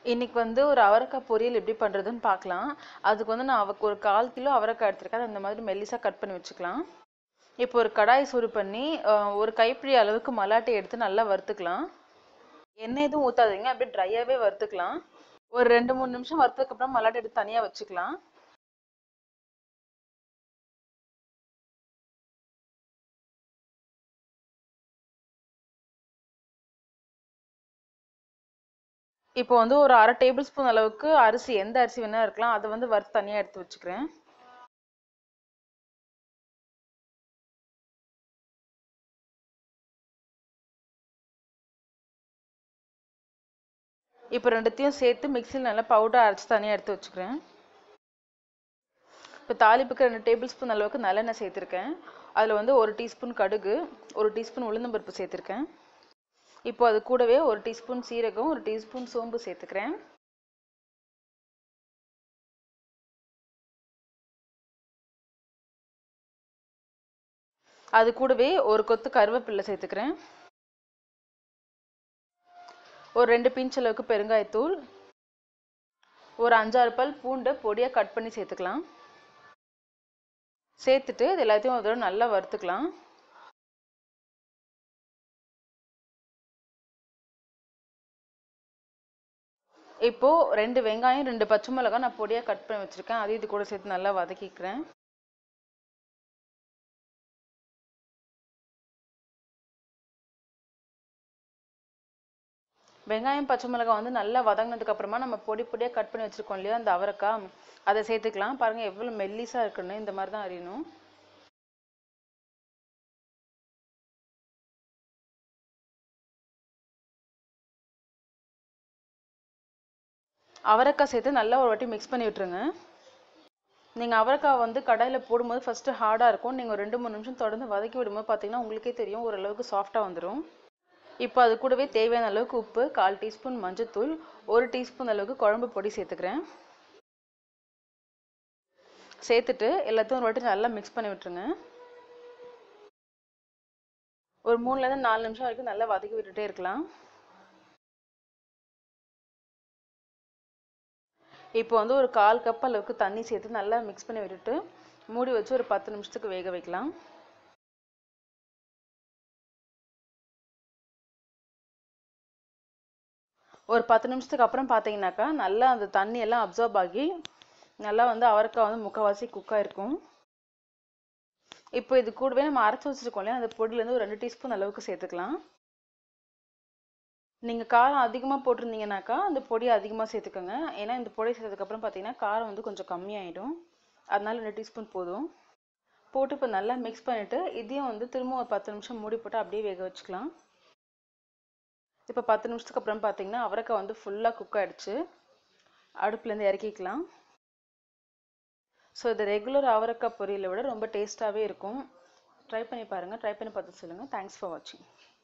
இன்னைக்கு வந்து ஒரு அவரைக்காய் பொரியல் எப்படி பண்ணுறதுன்னு பார்க்கலாம் அதுக்கு வந்து நான் அவக்கு ஒரு கால் கிலோ அவரைக்காய் எடுத்திருக்கேன் அதை இந்த மாதிரி மெல்லிசாக கட் பண்ணி வச்சுக்கலாம் இப்போ ஒரு கடாய் சூடு பண்ணி அஹ், ஒரு கைப்பிடி அளவுக்கு மல்லாட்டை எடுத்து நல்லா வறுத்துக்கலாம் எண்ணெய் எதுவும் ஊற்றாதீங்க அப்படியே ட்ரையாகவே வறுத்துக்கலாம் ஒரு ரெண்டு மூணு நிமிஷம் வறுத்ததுக்கப்புறம் மல்லாட்டை எடுத்து தனியாக வச்சுக்கலாம் இப்போ வந்து ஒரு அரை டேபிள் ஸ்பூன் அளவுக்கு அரிசி எந்த அரிசி வேணா இருக்கலாம் அதை வந்து வறுத்து தனியாக எடுத்து வச்சுக்கிறேன் இப்போ ரெண்டுத்தையும் சேர்த்து மிக்சியில் நல்லா பவுடர் அரைச்சி தனியாக எடுத்து வச்சுக்கிறேன் இப்போ தாளிப்புக்கு ரெண்டு டேபிள் ஸ்பூன் அளவுக்கு நல்லெண்ணெய் சேர்த்துருக்கேன் அதில் வந்து ஒரு டீஸ்பூன் கடுகு ஒரு டீஸ்பூன் உளுந்தம்பருப்பு சேர்த்துருக்கேன் இப்போ அது கூடவே ஒரு டீஸ்பூன் சீரகம் ஒரு டீஸ்பூன் சோம்பு சேர்த்துக்கிறேன் அது கூடவே ஒரு கொத்து கருவேப்பிலை சேர்த்துக்கிறேன் ஒரு ரெண்டு பிஞ்ச் அளவுக்கு பெருங்காயத்தூள் ஒரு அஞ்சாறு பல் பூண்டை பொடியாக கட் பண்ணி சேர்த்துக்கலாம் சேர்த்துட்டு இது எல்லாத்தையும் ஒரு தடவை நல்லா வறுத்துக்கலாம் இப்போ ரெண்டு வெங்காயம் ரெண்டு பச்சை மிளகாய் நான் பொடியாக கட் பண்ணி வச்சிருக்கேன் அதையும் இது கூட சேர்த்து நல்லா வதக்கிக்கிறேன் வெங்காயம் பச்சை மிளகாய் வந்து நல்லா வதங்கினதுக்கு அப்புறமா நம்ம பொடி பொடியாக கட் பண்ணி வச்சிருக்கோம் இல்லையா அந்த அவரைக்காய் அதை சேர்த்துக்கலாம் பாருங்க எவ்வளோ மெல்லிசா இருக்குன்னு இந்த மாதிரி தான் அறியணும் அவரைக்காய் சேர்த்து நல்லா ஒரு வாட்டி மிக்ஸ் பண்ணி விட்டுருங்க நீங்கள் அவரைக்காய் வந்து கடாயில் போடும்போது ஃபஸ்ட்டு ஹார்டாக இருக்கும் நீங்கள் ஒரு ரெண்டு மூணு நிமிஷம் தொடர்ந்து வதக்கி விடும்போது பார்த்தீங்கன்னா உங்களுக்கே தெரியும் ஓரளவுக்கு சாஃப்டாக வந்துடும் இப்போ அது கூடவே தேவையான அளவுக்கு உப்பு கால் டீஸ்பூன் மஞ்சத்தூள் ஒரு டீஸ்பூன் அளவுக்கு குழம்பு பொடி சேர்த்துக்கிறேன் சேர்த்துட்டு எல்லாத்தையும் ஒரு வாட்டி நல்லா மிக்ஸ் பண்ணி விட்டுருங்க ஒரு மூணுலேருந்து நாலு நிமிஷம் வரைக்கும் நல்லா வதக்கி விட்டுட்டே இருக்கலாம் இப்போ வந்து ஒரு கால் கப் அளவுக்கு தண்ணி சேர்த்து நல்லா மிக்ஸ் பண்ணி விட்டுட்டு மூடி வச்சு ஒரு பத்து நிமிஷத்துக்கு வேக வைக்கலாம் ஒரு பத்து நிமிஷத்துக்கு அப்புறம் பார்த்தீங்கன்னாக்கா நல்லா அந்த தண்ணி எல்லாம் அப்சர்வ் ஆகி நல்லா வந்து அவரைக்காய் வந்து முக்கால்வாசி குக் ஆயிருக்கும் இப்போ இது கூடவே நம்ம அரைச்சி வச்சிருக்கோம் இல்லையா அந்த பொடியிலேருந்து ஒரு ரெண்டு டீஸ்பூன் அளவுக்கு சேர்த்துக்கலாம் நீங்கள் காரம் அதிகமாக போட்டிருந்தீங்கன்னாக்கா அந்த பொடியை அதிகமாக சேர்த்துக்கோங்க ஏன்னா இந்த பொடி சேர்த்ததுக்கப்புறம் பார்த்தீங்கன்னா காரம் வந்து கொஞ்சம் கம்மியாயிடும் அதனால ரெண்டு டீஸ்பூன் போதும் போட்டு இப்போ நல்லா மிக்ஸ் பண்ணிவிட்டு இதையும் வந்து திரும்ப ஒரு பத்து நிமிஷம் மூடி போட்டு அப்படியே வேக வச்சுக்கலாம் இப்போ பத்து நிமிஷத்துக்கு அப்புறம் பார்த்தீங்கன்னா அவரைக்காய் வந்து ஃபுல்லாக குக் ஆகிடுச்சு அடுப்புலேருந்து இறக்கிக்கலாம் ஸோ இது ரெகுலர் அவரைக்காய் பொரியலை விட ரொம்ப டேஸ்ட்டாகவே இருக்கும் ட்ரை பண்ணி பாருங்கள் ட்ரை பண்ணி பார்த்து சொல்லுங்கள் தேங்க்ஸ் ஃபார் வாட்சிங்